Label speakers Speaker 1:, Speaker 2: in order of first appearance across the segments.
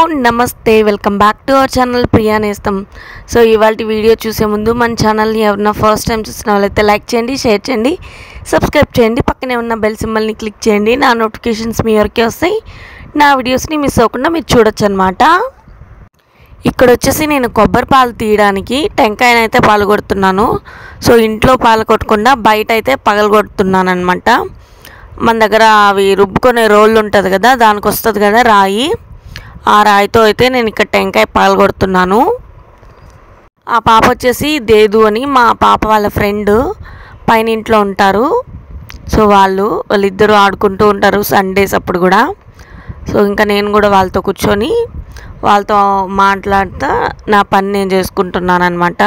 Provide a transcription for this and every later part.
Speaker 1: నమస్తే welcome back to our channel Priya Nestham so ఇవాళ video చూసే ముందు మన ఛానల్ని ఎవరన్నా ఫస్ట్ టైం చూసిన వాళ్ళైతే లైక్ చేయండి షేర్ చేయండి సబ్స్క్రైబ్ చేయండి పక్కనే ఉన్న బెల్ సింబల్ని క్లిక్ చేయండి నా నోటిఫికేషన్స్ మీ వరకే వస్తాయి నా వీడియోస్ని మిస్ అవ్వకుండా మీరు చూడొచ్చు అనమాట ఇక్కడ వచ్చేసి నేను కొబ్బరి పాలు తీయడానికి టెంకాయనైతే అయితే పాల్గొడుతున్నాను సో ఇంట్లో పాలు కొట్టకుండా బయట అయితే పగలగొడుతున్నాను అనమాట మన దగ్గర అవి రుబ్బుకునే రోళ్ళు ఉంటుంది కదా దానికి వస్తుంది కదా రాయి ఆ రాయితో అయితే నేను ఇక్కడ టెంకాయ పాల్గొడుతున్నాను ఆ పాప వచ్చేసి దేదు అని మా పాప వాళ్ళ ఫ్రెండ్ పైన ఇంట్లో ఉంటారు సో వాళ్ళు వాళ్ళిద్దరూ ఆడుకుంటూ ఉంటారు సండేస్ అప్పుడు కూడా సో ఇంకా నేను కూడా వాళ్ళతో కూర్చొని వాళ్ళతో మాట్లాడుతూ నా పని నేను చేసుకుంటున్నాను అనమాట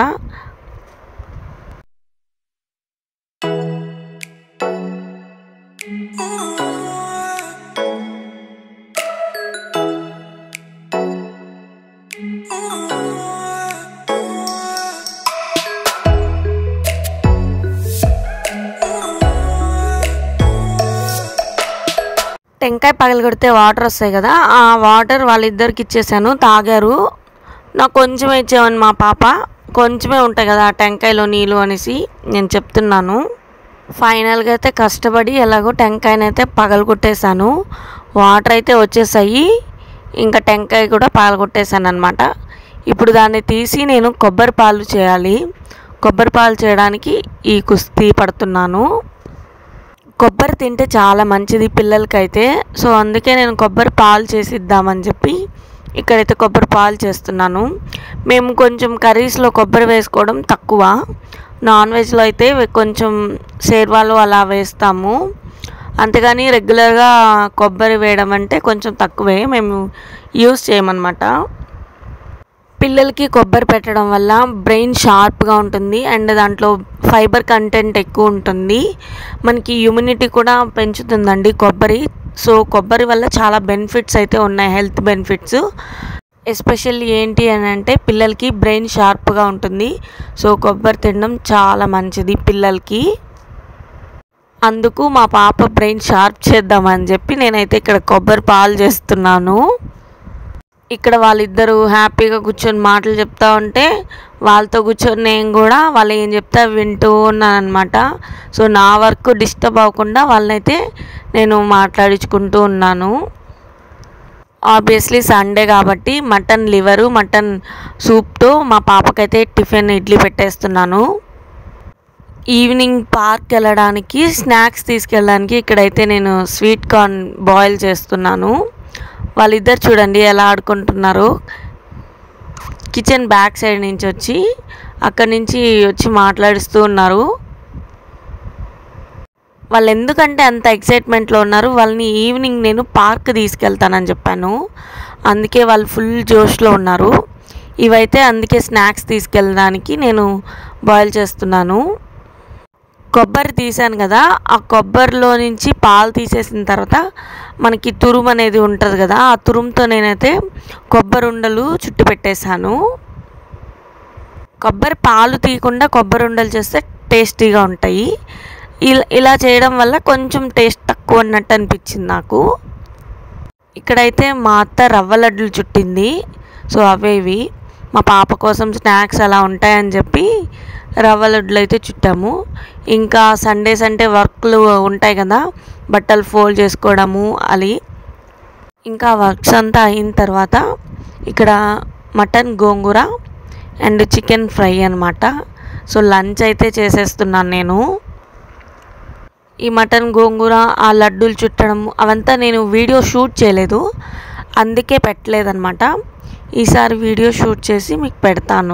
Speaker 1: టెంకాయ పగలగొడితే వాటర్ వస్తాయి కదా ఆ వాటర్ వాళ్ళిద్దరికి ఇచ్చేసాను తాగారు నాకు కొంచెమే ఇచ్చేవని మా పాప కొంచెమే ఉంటాయి కదా ఆ టెంకాయలో నీళ్ళు అనేసి నేను చెప్తున్నాను ఫైనల్గా అయితే కష్టపడి ఎలాగో టెంకాయనైతే పగలగొట్టేశాను వాటర్ అయితే వచ్చేసాయి ఇంకా టెంకాయ కూడా పగలగొట్టేశాను అనమాట ఇప్పుడు దాన్ని తీసి నేను కొబ్బరి పాలు చేయాలి కొబ్బరి పాలు చేయడానికి ఈ కుస్తీ పడుతున్నాను కొబ్బరి తింటే చాలా మంచిది పిల్లలకైతే సో అందుకే నేను కొబ్బరి పాలు చేసి ఇద్దామని చెప్పి ఇక్కడైతే కొబ్బరి పాలు చేస్తున్నాను మేము కొంచెం కర్రీస్లో కొబ్బరి వేసుకోవడం తక్కువ నాన్ వెజ్లో అయితే కొంచెం షేర్వాలు అలా వేస్తాము అంతేగాని రెగ్యులర్గా కొబ్బరి వేయడం అంటే కొంచెం తక్కువే మేము యూస్ చేయమన్నమాట పిల్లలకి కొబ్బరి పెట్టడం వల్ల బ్రెయిన్ షార్ప్గా ఉంటుంది అండ్ దాంట్లో ఫైబర్ కంటెంట్ ఎక్కువ ఉంటుంది మనకి ఇమ్యూనిటీ కూడా పెంచుతుందండి కొబ్బరి సో కొబ్బరి వల్ల చాలా బెనిఫిట్స్ అయితే ఉన్నాయి హెల్త్ బెనిఫిట్స్ ఎస్పెషల్లీ ఏంటి అని అంటే పిల్లలకి బ్రెయిన్ షార్ప్గా ఉంటుంది సో కొబ్బరి తినడం చాలా మంచిది పిల్లలకి అందుకు మా పాప బ్రెయిన్ షార్ప్ చేద్దామని చెప్పి నేనైతే ఇక్కడ కొబ్బరి పాలు చేస్తున్నాను ఇక్కడ వాళ్ళిద్దరూ హ్యాపీగా కూర్చొని మాటలు చెప్తా ఉంటే వాళ్ళతో కూర్చొని నేను కూడా వాళ్ళు ఏం చెప్తా వింటూ ఉన్నాను అనమాట సో నా వర్క్ డిస్టర్బ్ అవ్వకుండా వాళ్ళనైతే నేను మాట్లాడించుకుంటూ ఉన్నాను ఆబ్వియస్లీ సండే కాబట్టి మటన్ లివరు మటన్ సూప్తో మా పాపకైతే టిఫిన్ ఇడ్లీ పెట్టేస్తున్నాను ఈవినింగ్ పార్క్ వెళ్ళడానికి స్నాక్స్ తీసుకెళ్ళడానికి ఇక్కడైతే నేను స్వీట్ కార్న్ బాయిల్ చేస్తున్నాను వాళ్ళిద్దరు చూడండి ఎలా ఆడుకుంటున్నారు కిచెన్ బ్యాక్ సైడ్ నుంచి వచ్చి అక్కడి నుంచి వచ్చి మాట్లాడిస్తూ ఉన్నారు వాళ్ళు ఎందుకంటే అంత ఎక్సైట్మెంట్లో ఉన్నారు వాళ్ళని ఈవినింగ్ నేను పార్క్ తీసుకెళ్తానని చెప్పాను అందుకే వాళ్ళు ఫుల్ జోష్లో ఉన్నారు ఇవైతే అందుకే స్నాక్స్ తీసుకెళ్ళడానికి నేను బాయిల్ చేస్తున్నాను కొబ్బరి తీసాను కదా ఆ కొబ్బరిలో నుంచి పాలు తీసేసిన తర్వాత మనకి తురుము అనేది ఉంటుంది కదా ఆ తురుముతో నేనైతే కొబ్బరి ఉండలు చుట్టు పెట్టేశాను కొబ్బరి పాలు తీయకుండా కొబ్బరి ఉండలు చేస్తే టేస్టీగా ఉంటాయి ఇలా ఇలా చేయడం వల్ల కొంచెం టేస్ట్ తక్కువ అన్నట్టు అనిపించింది నాకు ఇక్కడైతే మా అత్త రవ్వ లడ్డులు చుట్టింది సో అవే ఇవి మా పాప కోసం స్నాక్స్ అలా ఉంటాయని చెప్పి రవ్వ లడ్డులు అయితే చుట్టాము ఇంకా సండేస్ అంటే వర్క్లు ఉంటాయి కదా బట్టలు ఫోల్డ్ చేసుకోవడము అది ఇంకా వర్క్స్ అంతా అయిన తర్వాత ఇక్కడ mutton gongura and chicken fry అనమాట సో లంచ్ అయితే చేసేస్తున్నాను నేను ఈ మటన్ గోంగూర ఆ లడ్డూలు చుట్టడం అవంతా నేను వీడియో షూట్ చేయలేదు అందుకే పెట్టలేదన్నమాట ఈసారి వీడియో షూట్ చేసి మీకు పెడతాను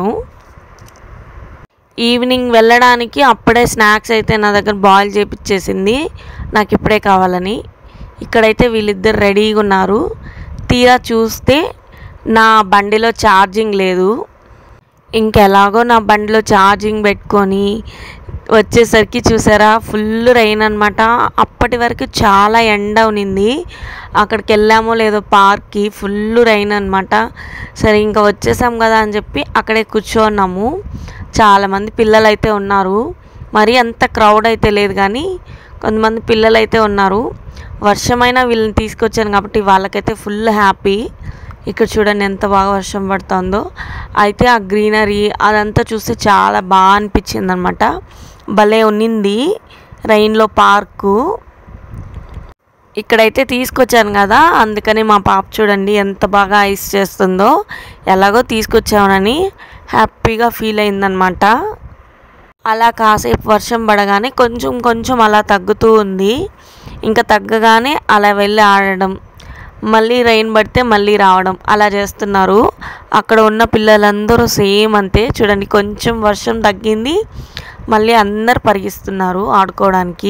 Speaker 1: ఈవినింగ్ వెళ్ళడానికి అప్పుడే స్నాక్స్ అయితే నా దగ్గర బాయిల్ చేపించేసింది నాకు ఇప్పుడే కావాలని ఇక్కడైతే వీళ్ళిద్దరు రెడీగా ఉన్నారు తీరా చూస్తే నా బండిలో ఛార్జింగ్ లేదు ఇంకెలాగో నా బండిలో ఛార్జింగ్ పెట్టుకొని వచ్చేసరికి చూసారా ఫుల్ రైన్ అనమాట అప్పటి వరకు చాలా ఎండ ఉనింది అక్కడికి వెళ్ళామో లేదో పార్క్కి ఫుల్ రైన్ అనమాట సరే ఇంకా వచ్చేసాం కదా అని చెప్పి అక్కడే కూర్చోన్నాము చాలామంది పిల్లలు అయితే ఉన్నారు మరి అంత క్రౌడ్ అయితే లేదు కానీ కొంతమంది పిల్లలు అయితే ఉన్నారు వర్షమైనా వీళ్ళని తీసుకొచ్చాను కాబట్టి వాళ్ళకైతే ఫుల్ హ్యాపీ ఇక్కడ చూడండి ఎంత బాగా వర్షం పడుతుందో అయితే ఆ గ్రీనరీ అదంతా చూస్తే చాలా బాగా అనిపించింది అనమాట భలే ఉన్నింది రైన్లో పార్కు ఇక్కడైతే తీసుకొచ్చాను కదా అందుకని మా పాప చూడండి ఎంత బాగా ఐస్ చేస్తుందో ఎలాగో తీసుకొచ్చామని హ్యాపీగా ఫీల్ అయిందనమాట అలా కాసేపు వర్షం పడగానే కొంచెం కొంచెం అలా తగ్గుతూ ఉంది ఇంకా తగ్గగానే అలా వెళ్ళి ఆడడం మళ్ళీ రైన్ పడితే మళ్ళీ రావడం అలా చేస్తున్నారు అక్కడ ఉన్న పిల్లలందరూ సేమ్ అంతే చూడండి కొంచెం వర్షం తగ్గింది మళ్ళీ అందరు పరిగిస్తున్నారు ఆడుకోవడానికి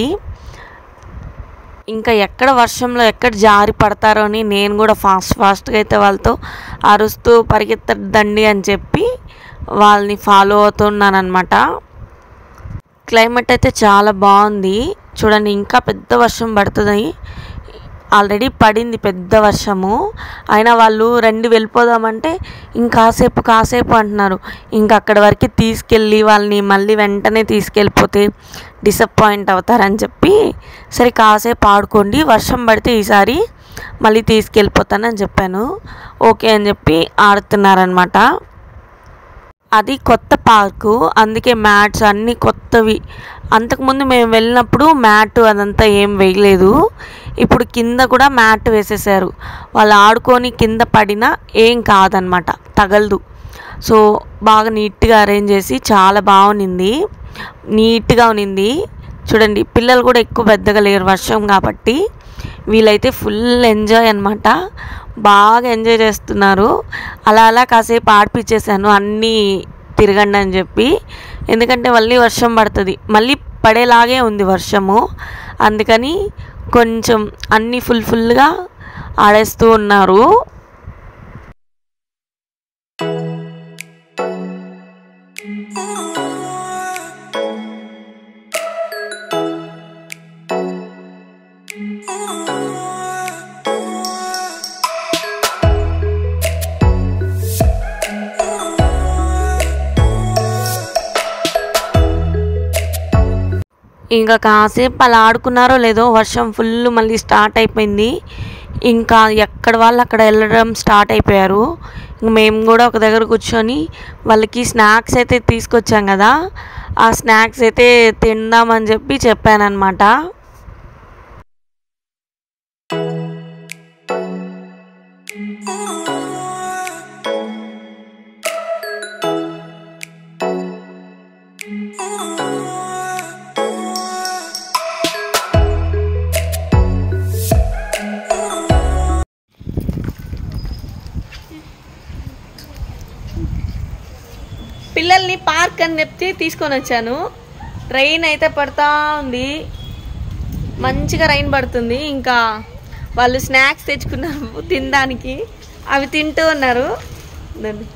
Speaker 1: ఇంకా ఎక్కడ వర్షంలో ఎక్కడ జారి పడతారో అని నేను కూడా ఫాస్ట్ ఫాస్ట్గా అయితే వాళ్ళతో అరుస్తూ పరిగెత్తద్దండి అని చెప్పి వాళ్ళని ఫాలో అవుతున్నాను అనమాట క్లైమేట్ అయితే చాలా బాగుంది చూడండి ఇంకా పెద్ద వర్షం పడుతుంది ఆల్రెడీ పడింది పెద్ద వర్షము అయినా వాళ్ళు రండి వెళ్ళిపోదామంటే ఇంకాసేపు కాసేపు అంటున్నారు ఇంకా అక్కడి వరకు తీసుకెళ్ళి వాళ్ళని మళ్ళీ వెంటనే తీసుకెళ్ళిపోతే డిసప్పాయింట్ అవుతారని చెప్పి సరే కాసేపు ఆడుకోండి వర్షం పడితే ఈసారి మళ్ళీ తీసుకెళ్ళిపోతానని చెప్పాను ఓకే అని చెప్పి ఆడుతున్నారనమాట అది కొత్త పార్కు అందుకే మ్యాట్స్ అన్నీ కొత్తవి అంతకుముందు మేము వెళ్ళినప్పుడు మ్యాట్ అదంతా ఏం వేయలేదు ఇప్పుడు కింద కూడా మ్యాట్ వేసేసారు వాళ్ళు ఆడుకొని కింద పడినా ఏం కాదనమాట తగలదు సో బాగా నీట్గా అరేంజ్ చేసి చాలా బాగునింది నీట్గా ఉన్నింది చూడండి పిల్లలు కూడా ఎక్కువ పెద్దగా లేరు వర్షం కాబట్టి వీళ్ళైతే ఫుల్ ఎంజాయ్ అనమాట బాగా ఎంజాయ్ చేస్తున్నారు అలా అలా కాసేపు ఆడిపించేసాను అన్నీ తిరగండి అని చెప్పి ఎందుకంటే మళ్ళీ వర్షం పడుతుంది మళ్ళీ పడేలాగే ఉంది వర్షము అందుకని కొంచెం అన్నీ ఫుల్ ఫుల్గా ఆడేస్తూ ఉన్నారు ఇంకా కాసేపు అలా ఆడుకున్నారో లేదో వర్షం ఫుల్ మళ్ళీ స్టార్ట్ అయిపోయింది ఇంకా ఎక్కడ వాళ్ళు అక్కడ వెళ్ళడం స్టార్ట్ అయిపోయారు ఇంక మేము కూడా ఒక దగ్గర కూర్చొని వాళ్ళకి స్నాక్స్ అయితే తీసుకొచ్చాం కదా ఆ స్నాక్స్ అయితే తిందామని చెప్పి చెప్పానన్నమాట పిల్లల్ని పార్క్ అని చెప్పి తీసుకొని వచ్చాను రైన్ అయితే పడతా ఉంది మంచిగా రైన్ పడుతుంది ఇంకా వాళ్ళు స్నాక్స్ తెచ్చుకున్నారు తినడానికి అవి తింటూ ఉన్నారు దాన్ని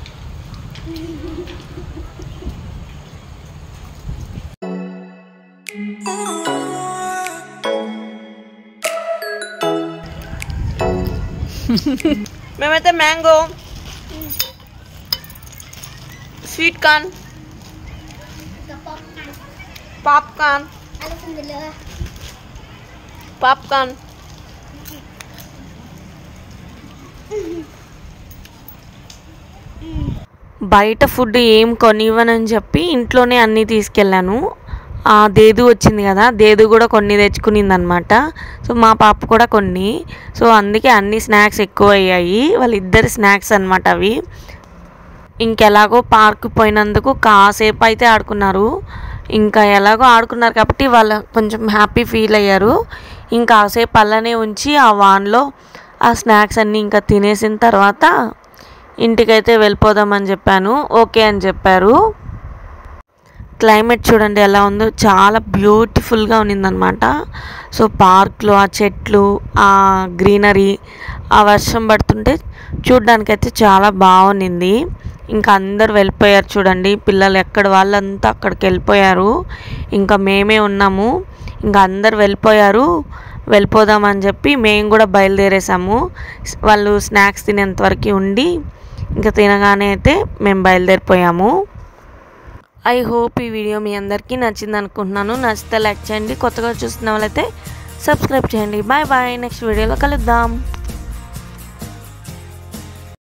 Speaker 1: మేమైతే mango sweet corn popcorn popcorn బయట ఫుడ్ ఏం కొనివ్వనని చెప్పి ఇంట్లోనే అన్నీ తీసుకెళ్ళాను ఆ దేదు వచ్చింది కదా దేదు కూడా కొన్ని తెచ్చుకునింది అనమాట సో మా పాప కూడా కొన్ని సో అందుకే అన్ని స్నాక్స్ ఎక్కువ అయ్యాయి వాళ్ళిద్దరి స్నాక్స్ అనమాట అవి ఇంకెలాగో పార్క్ పోయినందుకు కాసేపు అయితే ఆడుకున్నారు ఇంకా ఎలాగో ఆడుకున్నారు కాబట్టి వాళ్ళు కొంచెం హ్యాపీ ఫీల్ అయ్యారు ఇంకా కాసేపు అలానే ఉంచి ఆ వాన్లో ఆ స్నాక్స్ అన్నీ ఇంకా తినేసిన తర్వాత ఇంటికైతే వెళ్ళిపోదామని చెప్పాను ఓకే అని చెప్పారు క్లైమేట్ చూడండి ఎలా ఉందో చాలా బ్యూటిఫుల్గా ఉన్నిందనమాట సో పార్క్లో ఆ చెట్లు ఆ గ్రీనరీ ఆ వర్షం పడుతుంటే చూడ్డానికైతే చాలా బాగుంది ఇంకా అందరు వెళ్ళిపోయారు చూడండి పిల్లలు ఎక్కడ వాళ్ళంతా అక్కడికి వెళ్ళిపోయారు ఇంకా మేమే ఉన్నాము ఇంకా అందరు వెళ్ళిపోయారు వెళ్ళిపోదామని చెప్పి మేము కూడా బయలుదేరేసాము వాళ్ళు స్నాక్స్ తినేంత వరకు ఉండి ఇంకా తినగానే అయితే మేము బయలుదేరిపోయాము ఐ హోప్ ఈ వీడియో మీ అందరికీ నచ్చింది అనుకుంటున్నాను నచ్చితే లైక్ చేయండి కొత్తగా చూస్తున్న వాళ్ళైతే సబ్స్క్రైబ్ చేయండి బాయ్ బాయ్ నెక్స్ట్ వీడియోలో కలుద్దాం